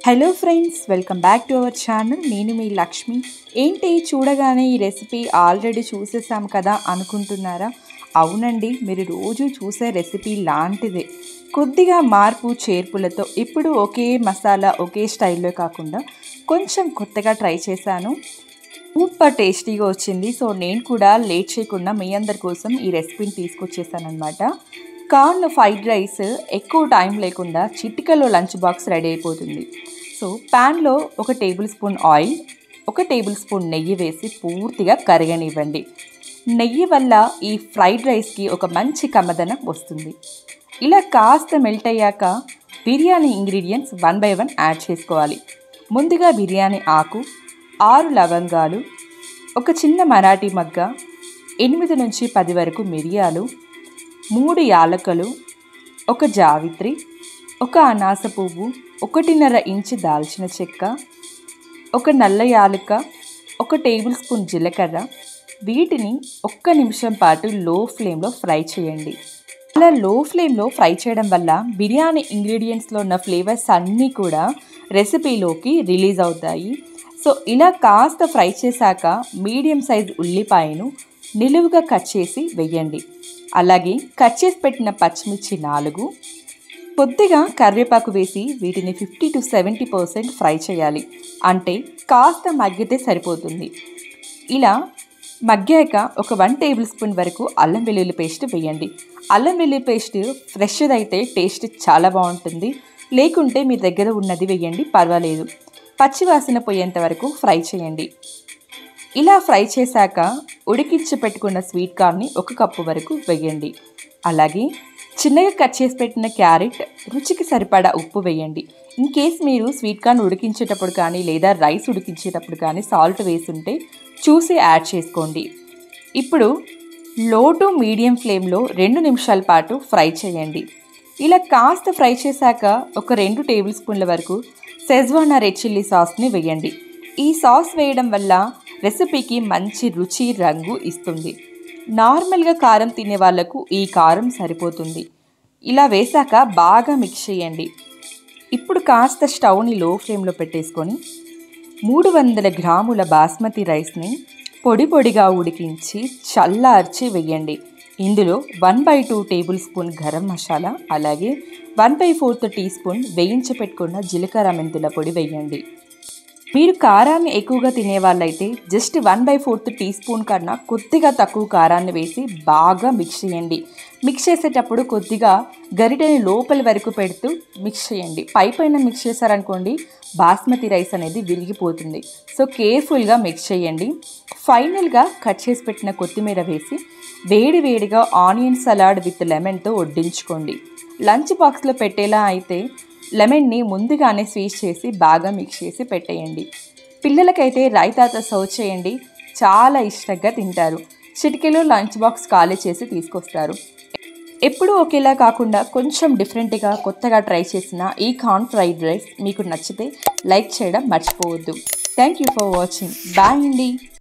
hello friends welcome back to our channel నేను మీ లక్ష్మి ఏంటి చూడగానే ఈ రెసిపీ ఆల్రెడీ చూసేసాం కదా అనుకుంటున్నారా అవునండి మీరు రోజు చూసే రెసిపీ లాంటిదే కొద్దిగా మార్పు చేర్పులతో ఇప్పుడు ఒకే మసాలా ఒకే స్టైల్లో కాకుండా కొంచెం కొత్తగా ట్రై చేశాను సూపర్ టేస్టీగా వచ్చింది సో నేను కూడా లేట్ చేయకుండా మీ అందరి కోసం ఈ రెసిపీని తీసుకొచ్చేసానమాట కార్న్ ఫ్రైడ్ రైస్ ఎక్కువ టైం లేకుండా చిటికలో లంచ్ బాక్స్ రెడీ అయిపోతుంది సో ప్యాన్లో ఒక టేబుల్ స్పూన్ ఆయిల్ ఒక టేబుల్ స్పూన్ నెయ్యి వేసి పూర్తిగా కరగనివ్వండి నెయ్యి వల్ల ఈ ఫ్రైడ్ రైస్కి ఒక మంచి కమ్మదనం వస్తుంది ఇలా కాస్త మెల్ట్ అయ్యాక biryani ingredients one by one add చేసుకోవాలి ముందుగా బిర్యానీ ఆకు ఆరు లవంగాలు ఒక చిన్న మరాఠీ మగ్గ ఎనిమిది నుంచి పది వరకు మిరియాలు మూడు యాలకలు ఒక జావిత్రి ఒక అనాస పువ్వు ఒకటిన్నర ఇంచు దాల్చిన చెక్క ఒక నల్ల యాలక ఒక టేబుల్ స్పూన్ జీలకర్ర వీటిని ఒక్క నిమిషం పాటు లో ఫ్లేమ్లో ఫ్రై చేయండి అలా లో ఫ్లేమ్లో ఫ్రై చేయడం వల్ల బిర్యానీ ఇంగ్రీడియంట్స్లో ఉన్న ఫ్లేవర్స్ అన్నీ కూడా రెసిపీలోకి రిలీజ్ అవుతాయి సో ఇలా కాస్త ఫ్రై చేశాక మీడియం సైజ్ ఉల్లిపాయను నిలువుగా కట్ చేసి వెయ్యండి అలాగే కట్ చేసి పెట్టిన పచ్చిమిర్చి నాలుగు కొద్దిగా కరివేపాకు వేసి వీటిని fifty to seventy percent fry చేయాలి అంటే కాస్త మగ్గితే సరిపోతుంది ఇలా మగ్గాక ఒక వన్ టేబుల్ స్పూన్ వరకు అల్లం వెల్లుల్లి పేస్ట్ వేయండి అల్లం వెల్లుల్లి పేస్ట్ ఫ్రెష్ది అయితే టేస్ట్ చాలా బాగుంటుంది లేకుంటే మీ దగ్గర ఉన్నది వేయండి పర్వాలేదు పచ్చివాసన పోయేంత వరకు ఫ్రై చేయండి ఇలా ఫ్రై చేశాక ఉడికించి పెట్టుకున్న స్వీట్ కార్న్ని ఒక కప్పు వరకు వేయండి అలాగే చిన్నగా కట్ చేసి పెట్టిన క్యారెట్ రుచికి సరిపడా ఉప్పు వేయండి ఇన్ కేస్ మీరు స్వీట్ కార్న్ ఉడికించేటప్పుడు కానీ లేదా రైస్ ఉడికించేటప్పుడు కానీ సాల్ట్ వేసుంటే చూసి యాడ్ చేసుకోండి ఇప్పుడు లో టు మీడియం ఫ్లేమ్లో రెండు నిమిషాల పాటు ఫ్రై చేయండి ఇలా కాస్త ఫ్రై చేశాక ఒక రెండు టేబుల్ స్పూన్ల వరకు సెజ్వానా రెడ్ చిల్లీ సాస్ని వేయండి ఈ సాస్ వేయడం వల్ల రెసిపీకి మంచి రుచి రంగు ఇస్తుంది నార్మల్గా కారం తినే వాళ్ళకు ఈ కారం సరిపోతుంది ఇలా వేశాక బాగా మిక్స్ చేయండి ఇప్పుడు కాస్త స్టవ్ని లో ఫ్లేమ్లో పెట్టేసుకొని మూడు వందల గ్రాముల బాస్మతి రైస్ని పొడి పొడిగా ఉడికించి చల్లార్చి వేయండి ఇందులో one by two tablespoon garam masala అలాగే one by fourth teaspoon వేయించి పెట్టుకున్న జీలకర్ర మెంతుల పొడి వేయండి మీరు కారాన్ని ఎక్కువగా తినే వాళ్ళైతే just one by fourth teaspoon కన్నా కొద్దిగా తక్కువ కారాన్ని వేసి బాగా మిక్స్ చేయండి మిక్స్ చేసేటప్పుడు కొద్దిగా గరిటెని లోపలి వరకు పెడుతూ మిక్స్ చేయండి పై పైన మిక్స్ చేశారనుకోండి బాస్మతి రైస్ అనేది విరిగిపోతుంది సో కేర్ఫుల్గా మిక్స్ చేయండి ఫైనల్గా కట్ చేసి పెట్టిన కొత్తిమీర వేసి వేడి వేడిగా ఆనియన్ సలాడ్ విత్ లెమన్తో వడ్డించుకోండి లంచ్ బాక్స్లో పెట్టేలా అయితే లెమన్ని ముందుగానే స్వీట్ చేసి బాగా మిక్స్ చేసి పెట్టేయండి పిల్లలకైతే రైతాతో సర్వ్ చేయండి చాలా ఇష్టంగా తింటారు చిటికెలో లంచ్ బాక్స్ ఖాళీ చేసి తీసుకొస్తారు ఎప్పుడూ ఒకేలా కాకుండా కొంచెం డిఫరెంట్గా కొత్తగా ట్రై చేసిన ఈ కార్న్ ఫ్రైడ్ రైస్ మీకు నచ్చితే లైక్ చేయడం మర్చిపోవద్దు thank you for watching bye అండి